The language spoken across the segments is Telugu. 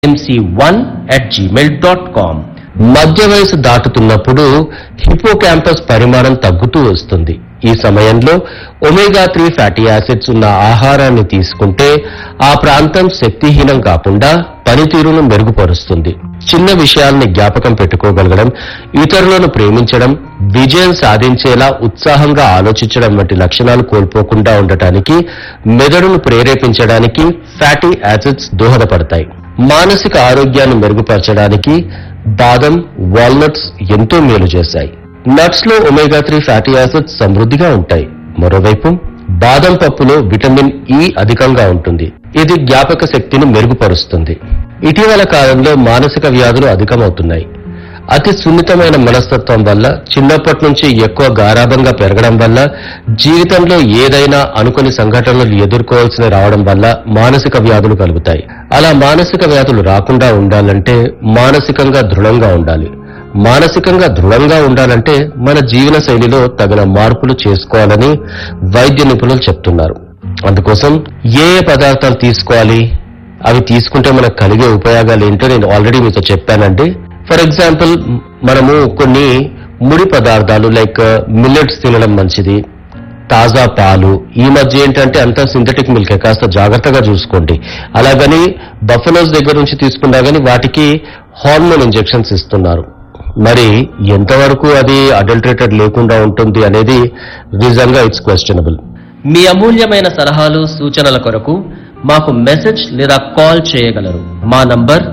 mc1 at gmail.com మధ్య వయసు దాటుతున్నప్పుడు హిపో క్యాంపస్ పరిమాణం తగ్గుతూ వస్తుంది ఈ సమయంలో ఒమేగా త్రీ ఫ్యాటీ యాసిడ్స్ ఉన్న ఆహారాన్ని తీసుకుంటే ఆ ప్రాంతం శక్తిహీనం కాకుండా పనితీరును మెరుగుపరుస్తుంది చిన్న విషయాల్ని జ్ఞాపకం పెట్టుకోగలగడం ఇతరులను ప్రేమించడం విజయం సాధించేలా ఉత్సాహంగా ఆలోచించడం వంటి లక్షణాలు కోల్పోకుండా ఉండటానికి మెదడును ప్రేరేపించడానికి ఫ్యాటీ యాసిడ్స్ దోహదపడతాయి మానసిక ఆరోగ్యాన్ని మెరుగుపరచడానికి బాదం వాల్నట్స్ ఎంతో మేలు చేశాయి నట్స్ లో ఒమేగా త్రీ ఫ్యాటీ యాసిడ్స్ సమృద్ధిగా ఉంటాయి మరోవైపు బాదం పప్పులో విటమిన్ ఇ అధికంగా ఉంటుంది ఇది జ్ఞాపక శక్తిని మెరుగుపరుస్తుంది ఇటీవల కాలంలో మానసిక వ్యాధులు అధికమవుతున్నాయి అతి సున్నితమైన మనస్తత్వం వల్ల చిన్నప్పటి నుంచి ఎక్కువ గారాభంగా పెరగడం వల్ల జీవితంలో ఏదైనా అనుకుని సంఘటనలు ఎదుర్కోవాల్సి రావడం వల్ల మానసిక వ్యాధులు కలుగుతాయి అలా మానసిక వ్యాధులు రాకుండా ఉండాలంటే మానసికంగా దృఢంగా ఉండాలి మానసికంగా దృఢంగా ఉండాలంటే మన జీవన శైలిలో తగిన మార్పులు చేసుకోవాలని వైద్య నిపుణులు చెప్తున్నారు అందుకోసం ఏ ఏ పదార్థాలు తీసుకోవాలి అవి తీసుకుంటే మనకు కలిగే ఉపయోగాలు ఏంటో నేను ఆల్రెడీ మీతో చెప్పానండి ఫర్ ఎగ్జాంపుల్ మనము కొన్ని ముడి పదార్థాలు లైక్ మిల్లెట్స్ తినడం మంచిది తాజా పాలు ఈ మధ్య ఏంటంటే అంతా సింథటిక్ మిల్క్ కాస్త జాగ్రత్తగా చూసుకోండి అలాగని బఫలోస్ దగ్గర నుంచి తీసుకున్నా గానీ వాటికి హార్మోన్ ఇంజెక్షన్స్ ఇస్తున్నారు మరి ఎంతవరకు అది అడల్టరేటెడ్ లేకుండా ఉంటుంది అనేది నిజంగా ఇట్స్ క్వశ్చనబుల్ మీ అమూల్యమైన సలహాలు సూచనల కొరకు మాకు మెసేజ్ లేదా కాల్ చేయగలరు మా నంబర్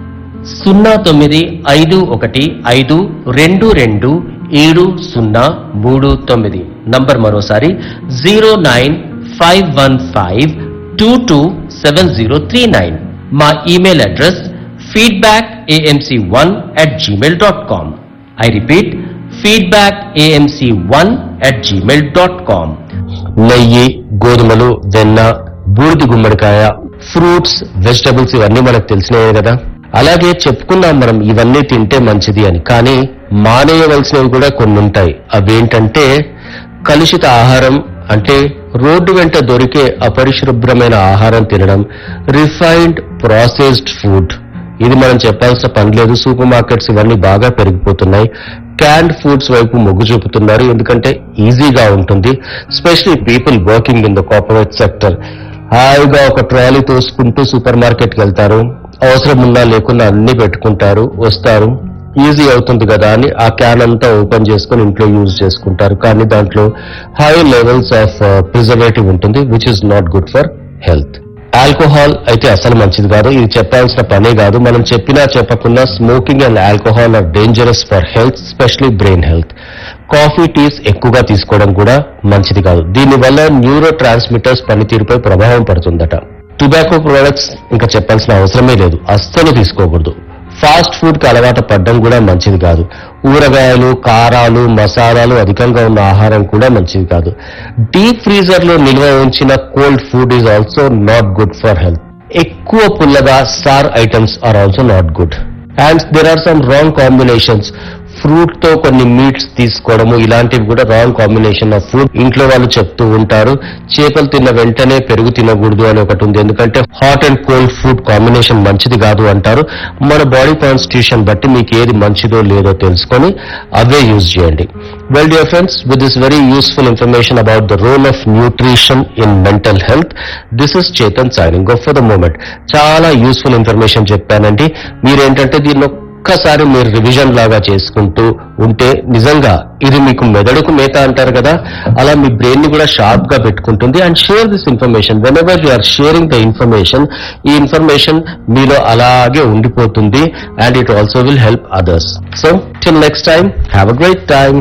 సున్నా తొమ్మిది ఐదు ఒకటి ఐదు రెండు రెండు ఏడు సున్నా మూడు తొమ్మిది నంబర్ మరోసారి zero nine five one five two two seven zero three nine మా email address feedback AMC one at Gmail dot com I repeat feedback AMC one at Gmail dot com నెయ్యి గోధుమలు వెన్న బూడిద గుమ్మడికాయ ఫ్రూట్స్ వెజిటబుల్స్ ఇవన్నీ మనకు తెలిసినవే కదా అలాగే చెప్పుకున్నాం మనం ఇవన్నీ తింటే మంచిది అని కానీ మానేయవలసినవి కూడా కొన్ని ఉంటాయి అవేంటంటే కలుషిత ఆహారం అంటే రోడ్డు వెంట దొరికే అపరిశుభ్రమైన ఆహారం తినడం రిఫైన్డ్ ప్రాసెస్డ్ ఫుడ్ ఇది మనం చెప్పాల్సిన పని లేదు సూపర్ మార్కెట్స్ ఇవన్నీ బాగా పెరిగిపోతున్నాయి క్యాండ్ ఫుడ్స్ వైపు మొగ్గు చూపుతున్నారు ఎందుకంటే ఈజీగా ఉంటుంది specially people working in the corporate sector హాయిగా ఒక ట్రాలీ తోసుకుంటూ సూపర్ మార్కెట్కి వెళ్తారు అవసరం ఉన్నా లేకున్నా అన్ని పెట్టుకుంటారు వస్తారు ఈజీ అవుతుంది కదా అని ఆ క్యాన్ అంతా ఓపెన్ చేసుకొని ఇంట్లో యూజ్ చేసుకుంటారు కానీ దాంట్లో హై లెవెల్స్ ఆఫ్ ప్రిజర్వేటివ్ ఉంటుంది which is not good for health alcohol అయితే అసలు మంచిది కాదు ఇది చెప్పాల్సిన పనే కాదు మనం చెప్పినా చెప్పకున్నా smoking and alcohol are dangerous for health specially brain health coffee teas ఎక్కువగా తీసుకోవడం కూడా మంచిది కాదు దీనివల్ల న్యూరో ట్రాన్స్మిటర్స్ పనితీరుపై ప్రభావం పడుతుందట టొబాకో ప్రొడక్ట్స్ ఇంకా చెప్పాల్సిన అవసరమే లేదు అస్సలు తీసుకోకూడదు ఫాస్ట్ ఫుడ్ కి అలవాటు పడడం కూడా మంచిది కాదు ఊరగాయలు కారాలు మసాలాలు అధికంగా ఉన్న ఆహారం కూడా మంచిది కాదు డీప్ ఫ్రీజర్ లో నిల్వ ఉంచిన cold food is also not good for health ఎక్కువ పుల్లగా sour items are also not good and there are some wrong combinations fruit తో కొన్ని మీట్స్ తీసుకోవడము ఇలాంటివి కూడా రాంగ్ కాంబినేషన్ ఆఫ్ ఫుడ్ ఇంట్లో వాళ్ళు చెప్తూ ఉంటారు చేపలు తిన్న వెంటనే పెరుగు తినకూడదు అని ఒకటి ఉంది ఎందుకంటే hot and cold food combination మంచిది కాదు అంటారు మన బాడీ కాన్స్టిట్యూషన్ బట్టి మీకు ఏది మంచిదో లేదో తెలుసుకొని అవే యూజ్ చేయండి well dear friends with this very useful information about the role of nutrition in mental health this is Chetan signing off for the moment చాలా యూస్ఫుల్ ఇన్ఫర్మేషన్ చెప్పానండి మీరేంటంటే దీనిలో ఒక్కసారి మీరు రివిజన్ లాగా చేసుకుంటూ ఉంటే నిజంగా ఇది మీకు మెదడుకు మేత అంటారు కదా అలా మీ బ్రెయిన్ ని కూడా షార్ప్ గా పెట్టుకుంటుంది and share this information whenever you are sharing the information ఈ ఇన్ఫర్మేషన్ మీలో అలాగే ఉండిపోతుంది and it also will help others so till next time have a great time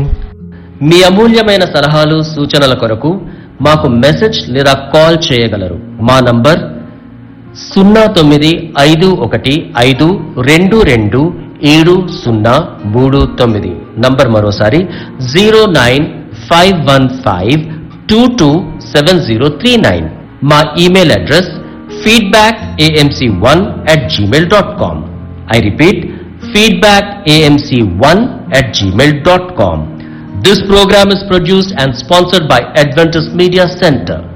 మీ అమూల్యమైన సలహాలు సూచనల కొరకు మాకు మెసేజ్ లేదా కాల్ చేయగలరు మా నంబర్ సున్నా తొమ్మిది ఐదు ఒకటి ఐదు రెండు రెండు ఏడు సున్నా మూడు తొమ్మిది నంబర్ మరోసారి zero nine five one five two two seven zero three nine మా email address feedback AMC one at Gmail dot com I repeat feedback AMC one at Gmail dot com This program is produced and sponsored by Adventist Media Center.